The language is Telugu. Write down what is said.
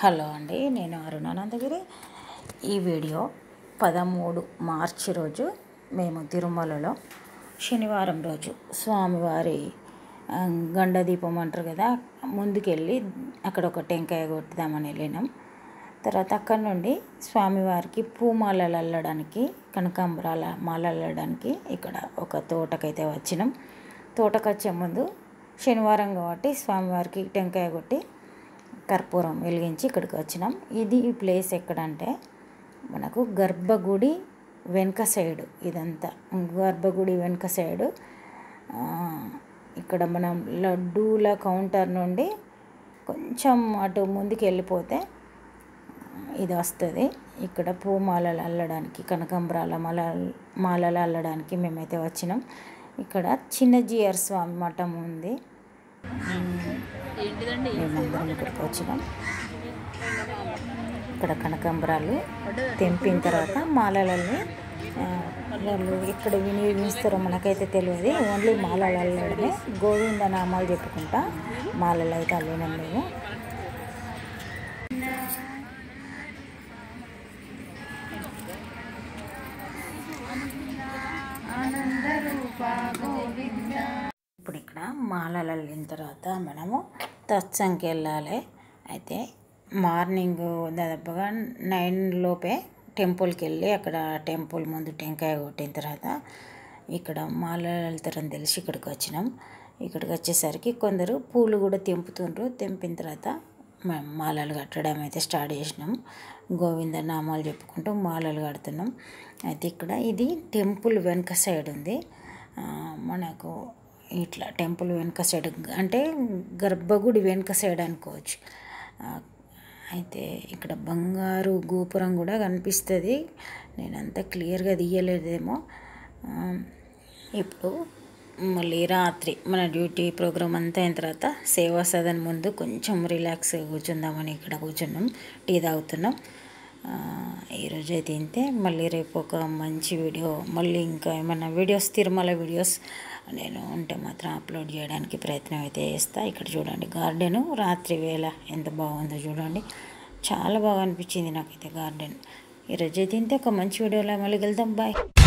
హలో అండి నేను అరుణానందగిరి ఈ వీడియో పదమూడు మార్చి రోజు మేము తిరుమలలో శనివారం రోజు స్వామివారి ఆ, గండ దీపం అంటారు కదా ముందుకెళ్ళి అక్కడ ఒక టెంకాయ కొట్టుదామని వెళ్ళినాం తర్వాత అక్కడ నుండి స్వామివారికి పూమాలలు అల్లడానికి కనకాంబరాల మాల అల్లడానికి ఇక్కడ ఒక తోటకైతే వచ్చినాం తోటకు వచ్చే ముందు శనివారం కాబట్టి స్వామివారికి టెంకాయ కొట్టి కర్పూరం వెలిగించి ఇక్కడికి వచ్చినాం ఇది ఈ ప్లేస్ ఎక్కడంటే మనకు గర్భగుడి వెనుక సైడు ఇదంతా గర్భగుడి వెనుక సైడు ఆ, ఇక్కడ మనం లడ్డూల కౌంటర్ నుండి కొంచెం అటు ముందుకు వెళ్ళిపోతే ఇది వస్తుంది ఇక్కడ పూమాలలు అల్లడానికి కనకాంబరాల మాల మాలలు అల్లడానికి మేమైతే వచ్చినాం ఇక్కడ చిన్న జిఆర్ స్వామి మఠం ఉంది మేమందరం ఇక్కడికి వచ్చినాం ఇక్కడ కనకాంబరాలు తెంపిన తర్వాత మాలలని ఆ, వాళ్ళు ఇక్కడ వినియోగిస్తారో మనకైతే తెలియదు ఓన్లీ మాలలు అల్లడమే గోవింద నామాలు చెప్పుకుంటా మాలలు అయితే అల్లినాం మేము ఇప్పుడు ఇక్కడ మాలలు అల్లిన తర్వాత మనము తత్సంకి వెళ్ళాలి అయితే మార్నింగ్ దాదాపుగా నైన్ లోపే టెంపుల్కి వెళ్ళి అక్కడ టెంపుల్ ముందు టెంకాయ కొట్టిన తర్వాత ఇక్కడ మాలలు వెళ్తారని తెలిసి ఇక్కడికి వచ్చినాం ఇక్కడికి వచ్చేసరికి కొందరు పూలు కూడా తెంపుతుండ్రు తెంపిన తర్వాత మేము మాలలు కట్టడం అయితే స్టార్ట్ చేసినాం గోవింద నామాలు చెప్పుకుంటూ మాలలు కడుతున్నాం అయితే ఇక్కడ ఇది టెంపుల్ వెనుక సైడ్ ఉంది ఆ, మనకు ఇట్లా టెంపుల్ వెనుక సైడ్ అంటే గర్భగుడి వెనుక సైడ్ అనుకోవచ్చు ఆ, అయితే ఇక్కడ బంగారు గోపురం కూడా కనిపిస్తుంది నేను అంత క్లియర్గా తీయలేదేమో ఆ, ఇప్పుడు మళ్ళీ రాత్రి మన డ్యూటీ ప్రోగ్రామ్ అంతా అయిన తర్వాత సేవా సదన్ ముందు కొంచెం రిలాక్స్గా కూర్చుందామని ఇక్కడ కూర్చున్నాం టీ తాగుతున్నాం ఆ, ఈరోజు అయితే ఇంతే మళ్ళీ రేపు ఒక మంచి వీడియో మళ్ళీ ఇంకా ఏమైనా వీడియోస్ తిరుమల వీడియోస్ నేను ఉంటే మాత్రం అప్లోడ్ చేయడానికి ప్రయత్నం అయితే చేస్తా ఇక్కడ చూడండి గార్డెన్ రాత్రి వేళ ఎంత బాగుందో చూడండి చాలా బాగా అనిపించింది నాకైతే గార్డెన్ ఈరోజు అయితే ఇంతే ఒక మంచి వీడియోలో మళ్ళీ వెళ్దాం బాయ్